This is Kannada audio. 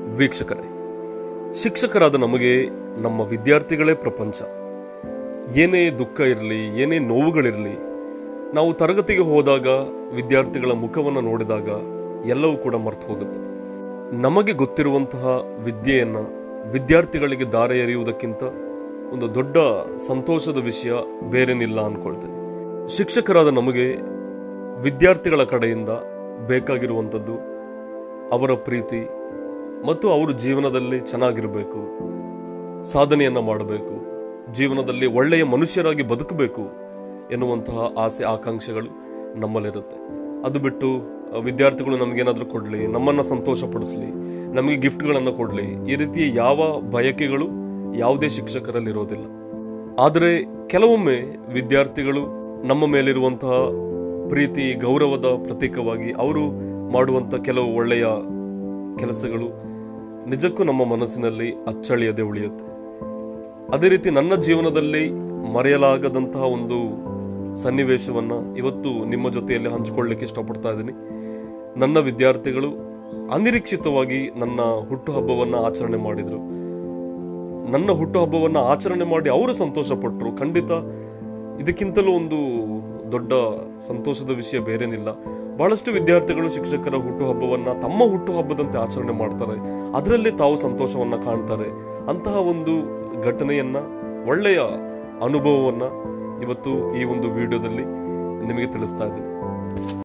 ವೀಕ್ಷಕರೇ ಶಿಕ್ಷಕರಾದ ನಮಗೆ ನಮ್ಮ ವಿದ್ಯಾರ್ಥಿಗಳೇ ಪ್ರಪಂಚ ಏನೇ ದುಃಖ ಇರಲಿ ಏನೇ ನೋವುಗಳಿರಲಿ ನಾವು ತರಗತಿಗೆ ಹೋದಾಗ ವಿದ್ಯಾರ್ಥಿಗಳ ಮುಖವನ್ನು ನೋಡಿದಾಗ ಎಲ್ಲವೂ ಕೂಡ ಮರ್ತು ಹೋಗುತ್ತೆ ನಮಗೆ ಗೊತ್ತಿರುವಂತಹ ವಿದ್ಯೆಯನ್ನು ವಿದ್ಯಾರ್ಥಿಗಳಿಗೆ ದಾರಿ ಎರೆಯುವುದಕ್ಕಿಂತ ಒಂದು ದೊಡ್ಡ ಸಂತೋಷದ ವಿಷಯ ಬೇರೇನಿಲ್ಲ ಅನ್ಕೊಳ್ತೇನೆ ಶಿಕ್ಷಕರಾದ ನಮಗೆ ವಿದ್ಯಾರ್ಥಿಗಳ ಕಡೆಯಿಂದ ಬೇಕಾಗಿರುವಂಥದ್ದು ಅವರ ಪ್ರೀತಿ ಮತ್ತು ಅವರು ಜೀವನದಲ್ಲಿ ಚೆನ್ನಾಗಿರಬೇಕು ಸಾಧನೆಯನ್ನು ಮಾಡಬೇಕು ಜೀವನದಲ್ಲಿ ಒಳ್ಳೆಯ ಮನುಷ್ಯರಾಗಿ ಬದುಕಬೇಕು ಎನ್ನುವಂತಹ ಆಸೆ ಆಕಾಂಕ್ಷೆಗಳು ನಮ್ಮಲ್ಲಿರುತ್ತೆ ಅದು ಬಿಟ್ಟು ಅಹ್, ವಿದ್ಯಾರ್ಥಿಗಳು ನಮಗೇನಾದರೂ ಕೊಡಲಿ ನಮ್ಮನ್ನು ಸಂತೋಷಪಡಿಸಲಿ ನಮಗೆ ಗಿಫ್ಟ್ಗಳನ್ನು ಕೊಡಲಿ ಈ ರೀತಿಯ ಯಾವ ಬಯಕೆಗಳು ಯಾವುದೇ ಶಿಕ್ಷಕರಲ್ಲಿ ಇರೋದಿಲ್ಲ ಆದರೆ ಕೆಲವೊಮ್ಮೆ ವಿದ್ಯಾರ್ಥಿಗಳು ನಮ್ಮ ಮೇಲಿರುವಂತಹ ಪ್ರೀತಿ ಗೌರವದ ಪ್ರತೀಕವಾಗಿ ಅವರು ಮಾಡುವಂಥ ಕೆಲವು ಒಳ್ಳೆಯ ಕೆಲಸಗಳು ನಿಜಕ್ಕೂ ನಮ್ಮ ಮನಸ್ಸಿನಲ್ಲಿ ಅಚ್ಚಳಿಯದೆ ಉಳಿಯುತ್ತೆ ಅದೇ ರೀತಿ ನನ್ನ ಜೀವನದಲ್ಲಿ ಮರೆಯಲಾಗದಂತಹ ಒಂದು ಸನ್ನಿವೇಶವನ್ನ ಇವತ್ತು ನಿಮ್ಮ ಜೊತೆಯಲ್ಲಿ ಹಂಚಿಕೊಳ್ಳಿಕ್ಕೆ ಇಷ್ಟಪಡ್ತಾ ಇದ್ದೀನಿ ನನ್ನ ವಿದ್ಯಾರ್ಥಿಗಳು ಅನಿರೀಕ್ಷಿತವಾಗಿ ನನ್ನ ಹುಟ್ಟುಹಬ್ಬವನ್ನ ಆಚರಣೆ ಮಾಡಿದರು ನನ್ನ ಹುಟ್ಟುಹಬ್ಬವನ್ನ ಆಚರಣೆ ಮಾಡಿ ಅವರು ಸಂತೋಷಪಟ್ಟರು ಖಂಡಿತ ಇದಕ್ಕಿಂತಲೂ ಒಂದು ದೊಡ್ಡ ಸಂತೋಷದ ವಿಷಯ ಬೇರೇನಿಲ್ಲ ಬಹಳಷ್ಟು ವಿದ್ಯಾರ್ಥಿಗಳು ಶಿಕ್ಷಕರ ಹುಟ್ಟುಹಬ್ಬವನ್ನ ತಮ್ಮ ಹುಟ್ಟುಹಬ್ಬದಂತೆ ಆಚರಣೆ ಮಾಡ್ತಾರೆ ಅದರಲ್ಲಿ ತಾವು ಸಂತೋಷವನ್ನ ಕಾಣ್ತಾರೆ ಅಂತಹ ಒಂದು ಘಟನೆಯನ್ನ ಒಳ್ಳೆಯ ಅನುಭವವನ್ನ ಇವತ್ತು ಈ ಒಂದು ವಿಡಿಯೋದಲ್ಲಿ ನಿಮಗೆ ತಿಳಿಸ್ತಾ ಇದ್ದೀನಿ